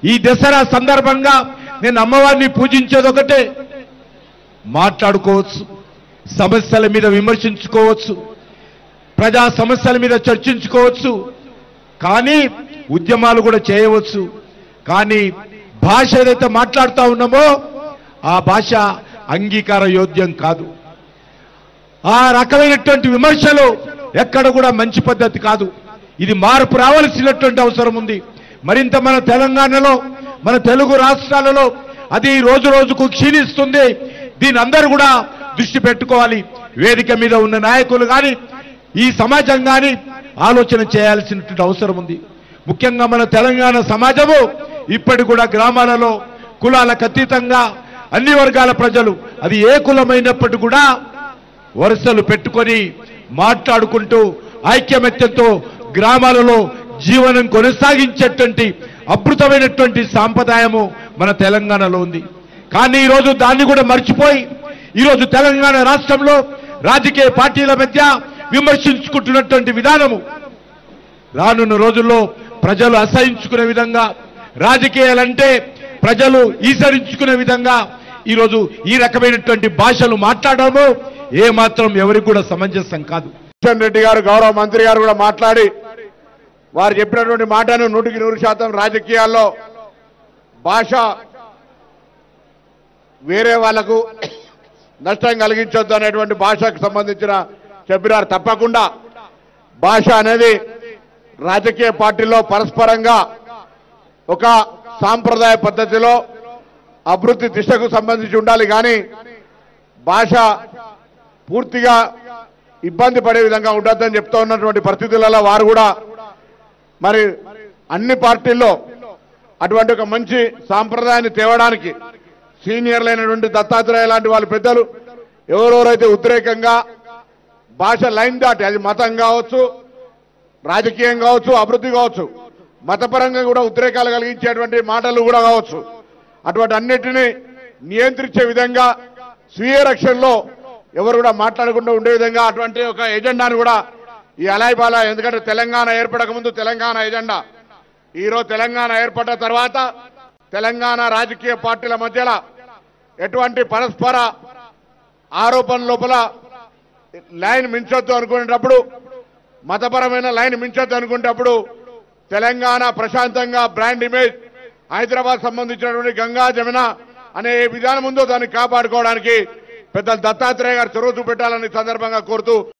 ఈ దసరా సందర్భంగా నేను అమ్మవారిని పూజించేది ఒకటే మాట్లాడుకోవచ్చు సమస్యల మీద విమర్శించుకోవచ్చు ప్రజా సమస్యల మీద చర్చించుకోవచ్చు కానీ ఉద్యమాలు కూడా చేయవచ్చు కానీ భాష ఏదైతే మాట్లాడుతూ ఉన్నామో ఆ భాష అంగీకార యోగ్యం కాదు ఆ రకమైనటువంటి విమర్శలు ఎక్కడ కూడా మంచి పద్ధతి కాదు ఇది మార్పు రావాల్సినటువంటి అవసరం ఉంది మరింత మన తెలంగాణలో మన తెలుగు రాష్ట్రాలలో అది రోజు రోజుకు క్షీణిస్తుంది దీని అందరూ కూడా దృష్టి పెట్టుకోవాలి వేదిక మీద ఉన్న నాయకులు కానీ ఈ సమాజం కానీ ఆలోచన చేయాల్సినటువంటి అవసరం ఉంది ముఖ్యంగా మన తెలంగాణ సమాజము ఇప్పటి కూడా గ్రామాలలో కులాలకు అతీతంగా అన్ని వర్గాల ప్రజలు అది ఏ కులమైనప్పటికీ కూడా వరుసలు పెట్టుకొని మాట్లాడుకుంటూ ఐక్యమత్యంతో గ్రామాలలో జీవనం కొనసాగించేటువంటి అద్భుతమైనటువంటి సాంప్రదాయము మన తెలంగాణలో ఉంది కానీ ఈరోజు దాన్ని కూడా మర్చిపోయి ఈరోజు తెలంగాణ రాష్ట్రంలో రాజకీయ పార్టీల మధ్య విమర్శించుకుంటున్నటువంటి విధానము రానున్న రోజుల్లో ప్రజలు అసహించుకునే విధంగా రాజకీయాలంటే ప్రజలు ఈసరించుకునే విధంగా ఈరోజు ఈ రకమైనటువంటి భాషలు మాట్లాడడము ఏ మాత్రం ఎవరికి కూడా సమంజసం కాదు కిషన్ రెడ్డి గారు గౌరవ మంత్రి గారు కూడా మాట్లాడి వారు చెప్పినటువంటి మాటను నూటికి నూరు శాతం రాజకీయాల్లో భాష వేరే వాళ్లకు నష్టం కలిగించొద్దు అనేటువంటి భాషకు సంబంధించిన చెప్పినారు తప్పకుండా భాష అనేది రాజకీయ పార్టీలో పరస్పరంగా ఒక సాంప్రదాయ పద్ధతిలో అభివృద్ధి దిశకు సంబంధించి ఉండాలి కానీ భాష పూర్తిగా ఇబ్బంది పడే విధంగా ఉండొద్దని చెప్తా ఉన్నటువంటి పరిస్థితులలో వారు కూడా మరి అన్ని పార్టీల్లో అటువంటి ఒక మంచి సాంప్రదాయాన్ని తేవడానికి సీనియర్లైనటువంటి దత్తాత్రేయ లాంటి వాళ్ళ పెద్దలు ఎవరెవరైతే ఉద్రేకంగా భాష లైన్ దాటి అది మతం కావచ్చు రాజకీయం కావచ్చు అభివృద్ధి కావచ్చు మతపరంగా కూడా ఉద్రేకాలు కలిగించేటువంటి మాటలు కూడా కావచ్చు అటువంటి అన్నిటినీ నియంత్రించే విధంగా స్వీయ రక్షణలో ఎవరు కూడా మాట్లాడకుండా ఉండే విధంగా అటువంటి ఒక ఎజెండాను కూడా ఈ అలాయిబాల ఎందుకంటే తెలంగాణ ఏర్పడక ముందు తెలంగాణ ఎజెండా ఈరోజు తెలంగాణ ఏర్పడ్డ తర్వాత తెలంగాణ రాజకీయ పార్టీల మధ్యలో ఎటువంటి పరస్పర ఆరోపణ లోపల లైన్ మించొద్దు అనుకునేటప్పుడు మతపరమైన లైన్ మించొద్దు అనుకునేటప్పుడు తెలంగాణ ప్రశాంతంగా బ్రాండ్ ఇమేజ్ హైదరాబాద్ సంబంధించినటువంటి గంగా జమున అనే విధానం ఉందో దాన్ని కాపాడుకోవడానికి పెద్దలు దత్తాత్రేయ గారు చొరవ చూపెట్టాలని ఈ సందర్భంగా కోరుతూ